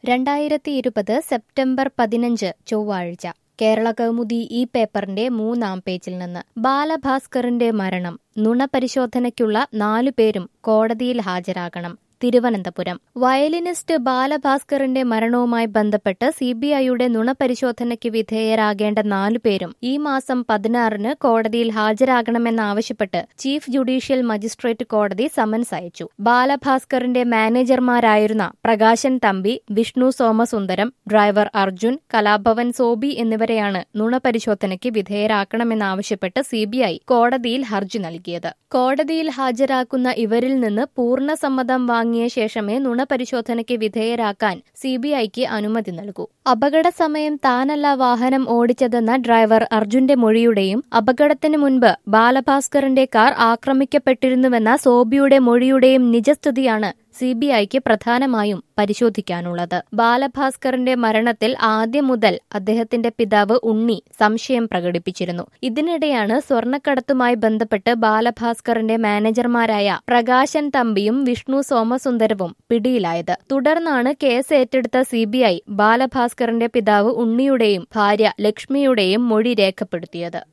രണ്ടായിരത്തി ഇരുപത് സെപ്റ്റംബർ പതിനഞ്ച് ചൊവ്വാഴ്ച കേരള കൗമുദി ഈ പേപ്പറിന്റെ മൂന്നാം പേജിൽ നിന്ന് ബാലഭാസ്കറിന്റെ മരണം നുണ പരിശോധനയ്ക്കുള്ള നാലു പേരും കോടതിയിൽ ഹാജരാകണം തിരുവനന്തപുരം വയലിനിസ്റ്റ് ബാലഭാസ്കറിന്റെ മരണവുമായി ബന്ധപ്പെട്ട് സിബിഐയുടെ നുണപരിശോധനയ്ക്ക് വിധേയരാകേണ്ട നാലുപേരും ഈ മാസം പതിനാറിന് കോടതിയിൽ ഹാജരാകണമെന്നാവശ്യപ്പെട്ട് ചീഫ് ജുഡീഷ്യൽ മജിസ്ട്രേറ്റ് കോടതി സമൻസ് അയച്ചു ബാലഭാസ്കറിന്റെ മാനേജർമാരായിരുന്ന പ്രകാശൻ തമ്പി വിഷ്ണു സോമസുന്ദരം ഡ്രൈവർ അർജുൻ കലാഭവൻ സോബി എന്നിവരെയാണ് നുണപരിശോധനയ്ക്ക് വിധേയരാക്കണമെന്നാവശ്യപ്പെട്ട് സിബിഐ കോടതിയിൽ ഹർജി നൽകിയത് കോടതിയിൽ ഹാജരാക്കുന്ന ഇവരിൽ നിന്ന് പൂർണ്ണ സമ്മതം വാങ്ങിയ ശേഷമേ നുണപരിശോധനയ്ക്ക് വിധേയരാക്കാൻ സിബിഐക്ക് അനുമതി നൽകൂ അപകട സമയം താനല്ല വാഹനം ഓടിച്ചതെന്ന ഡ്രൈവർ അർജുന്റെ മൊഴിയുടെയും അപകടത്തിന് മുൻപ് ബാലഭാസ്കറിന്റെ കാർ ആക്രമിക്കപ്പെട്ടിരുന്നുവെന്ന സോബിയുടെ മൊഴിയുടെയും നിജസ്ഥിതിയാണ് സിബിഐക്ക് പ്രധാനമായും പരിശോധിക്കാനുള്ളത് ബാലഭാസ്കറിന്റെ മരണത്തിൽ ആദ്യം മുതൽ അദ്ദേഹത്തിന്റെ പിതാവ് ഉണ്ണി സംശയം പ്രകടിപ്പിച്ചിരുന്നു ഇതിനിടെയാണ് സ്വർണ്ണക്കടത്തുമായി ബന്ധപ്പെട്ട് ബാലഭാസ്കറിന്റെ മാനേജർമാരായ പ്രകാശൻ തമ്പിയും വിഷ്ണു സോമസുന്ദരവും പിടിയിലായത് തുടർന്നാണ് കേസ് ഏറ്റെടുത്ത സിബിഐ ബാലഭാസ്കറിന്റെ പിതാവ് ഉണ്ണിയുടെയും ഭാര്യ ലക്ഷ്മിയുടെയും മൊഴി രേഖപ്പെടുത്തിയത്